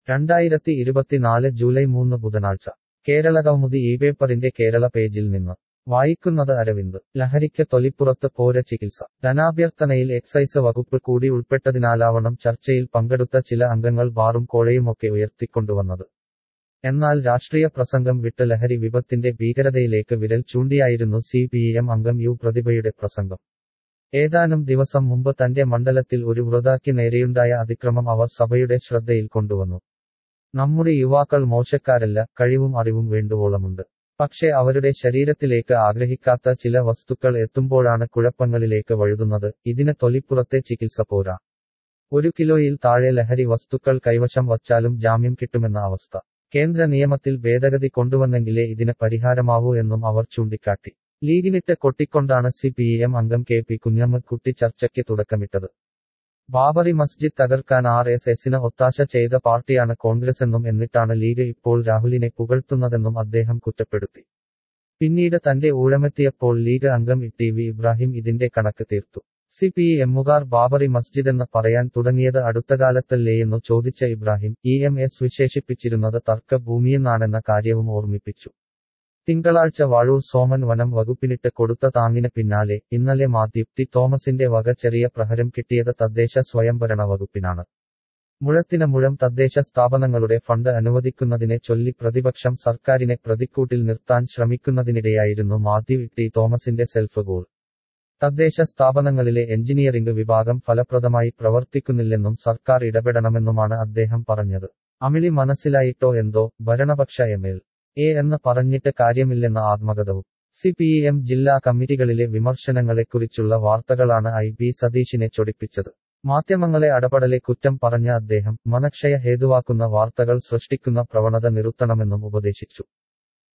രണ്ടായിരത്തി ഇരുപത്തിനാല് ജൂലൈ മൂന്ന് ബുധനാഴ്ച കേരളകൗമുദി ഈ പേപ്പറിന്റെ കേരള പേജിൽ നിന്ന് വായിക്കുന്നത് അരവിന്ദ് ലഹരിക്ക് തൊലിപ്പുറത്ത് പോര ചികിത്സ ധനാഭ്യർത്ഥനയിൽ എക്സൈസ് വകുപ്പ് കൂടി ഉൾപ്പെട്ടതിനാലാവണം ചർച്ചയിൽ പങ്കെടുത്ത ചില അംഗങ്ങൾ ബാറും കോഴയുമൊക്കെ ഉയർത്തിക്കൊണ്ടുവന്നത് എന്നാൽ രാഷ്ട്രീയ പ്രസംഗം വിട്ട് ലഹരി വിപത്തിന്റെ ഭീകരതയിലേക്ക് വിരൽ ചൂണ്ടിയായിരുന്നു സി പി എം അംഗം യു പ്രതിഭയുടെ പ്രസംഗം ഏതാനും ദിവസം മുമ്പ് തന്റെ മണ്ഡലത്തിൽ ഒരു വൃതാക്ക് നേരെയുണ്ടായ അതിക്രമം അവർ സഭയുടെ ശ്രദ്ധയിൽ കൊണ്ടുവന്നു നമ്മുടെ യുവാക്കൾ മോശക്കാരല്ല കഴിവും അറിവും വേണ്ടുവോളമുണ്ട് പക്ഷേ അവരുടെ ശരീരത്തിലേക്ക് ആഗ്രഹിക്കാത്ത ചില വസ്തുക്കൾ എത്തുമ്പോഴാണ് കുഴപ്പങ്ങളിലേക്ക് വഴുതുന്നത് ഇതിന് തൊലിപ്പുറത്തെ ചികിത്സ പോരാ ഒരു കിലോയിൽ താഴെ ലഹരി വസ്തുക്കൾ കൈവശം വച്ചാലും ജാമ്യം കിട്ടുമെന്ന അവസ്ഥ കേന്ദ്ര നിയമത്തിൽ ഭേദഗതി കൊണ്ടുവന്നെങ്കിലേ ഇതിന് പരിഹാരമാവൂ എന്നും അവർ ചൂണ്ടിക്കാട്ടി ലീഗിനിട്ട് കൊട്ടിക്കൊണ്ടാണ് സി പി എം അംഗം കെ പി കുഞ്ഞമ്മദ്കുട്ടി ചർച്ചയ്ക്ക് തുടക്കമിട്ടത് ബാബറി മസ്ജിദ് തകർക്കാൻ ആർ എസ് എസിന് ഒത്താശ ചെയ്ത പാർട്ടിയാണ് കോൺഗ്രസെന്നും എന്നിട്ടാണ് ലീഗ് ഇപ്പോൾ രാഹുലിനെ പുകഴ്ത്തുന്നതെന്നും അദ്ദേഹം കുറ്റപ്പെടുത്തി പിന്നീട് തന്റെ ഊഴമെത്തിയപ്പോൾ ലീഗ് അംഗം ടി വി ഇബ്രാഹിം ഇതിന്റെ കണക്ക് തീർത്തു സി പി എമ്മുകാർ ബാബറി മസ്ജിദെന്ന് പറയാൻ തുടങ്ങിയത് അടുത്തകാലത്തല്ലേയെന്നു ചോദിച്ച ഇബ്രാഹിം ഇ എം എസ് വിശേഷിപ്പിച്ചിരുന്നത് തർക്ക ഭൂമിയെന്നാണെന്ന കാര്യവും ഓർമ്മിപ്പിച്ചു തിങ്കളാഴ്ച വാഴൂർ സോമൻ വനം വകുപ്പിനിട്ട് കൊടുത്ത താങ്ങിന് പിന്നാലെ ഇന്നലെ മാത്യു ടി തോമസിന്റെ വക ചെറിയ പ്രഹരം കിട്ടിയത് തദ്ദേശ സ്വയംഭരണ വകുപ്പിനാണ് മുഴത്തിന് മുഴം തദ്ദേശ സ്ഥാപനങ്ങളുടെ ഫണ്ട് അനുവദിക്കുന്നതിനെ ചൊല്ലി പ്രതിപക്ഷം സർക്കാരിനെ പ്രതിക്കൂട്ടിൽ നിർത്താൻ ശ്രമിക്കുന്നതിനിടെയായിരുന്നു മാത്യു ടി തോമസിന്റെ സെൽഫ് ഗോൾ തദ്ദേശ സ്ഥാപനങ്ങളിലെ എഞ്ചിനീയറിംഗ് വിഭാഗം ഫലപ്രദമായി പ്രവർത്തിക്കുന്നില്ലെന്നും സർക്കാർ ഇടപെടണമെന്നുമാണ് അദ്ദേഹം പറഞ്ഞത് അമിളി മനസ്സിലായിട്ടോ എന്തോ ഭരണപക്ഷ എം എൽ എ എന്ന് പറഞ്ഞിട്ട് കാര്യമില്ലെന്ന ആത്മകഥവും സി പി എം ജില്ലാ കമ്മിറ്റികളിലെ വിമർശനങ്ങളെക്കുറിച്ചുള്ള വാർത്തകളാണ് ഐ ബി സതീഷിനെ ചൊടിപ്പിച്ചത് മാധ്യമങ്ങളെ അടപടലെ കുറ്റം പറഞ്ഞ അദ്ദേഹം മനക്ഷയ ഹേതുവാക്കുന്ന വാർത്തകൾ സൃഷ്ടിക്കുന്ന പ്രവണത നിർത്തണമെന്നും ഉപദേശിച്ചു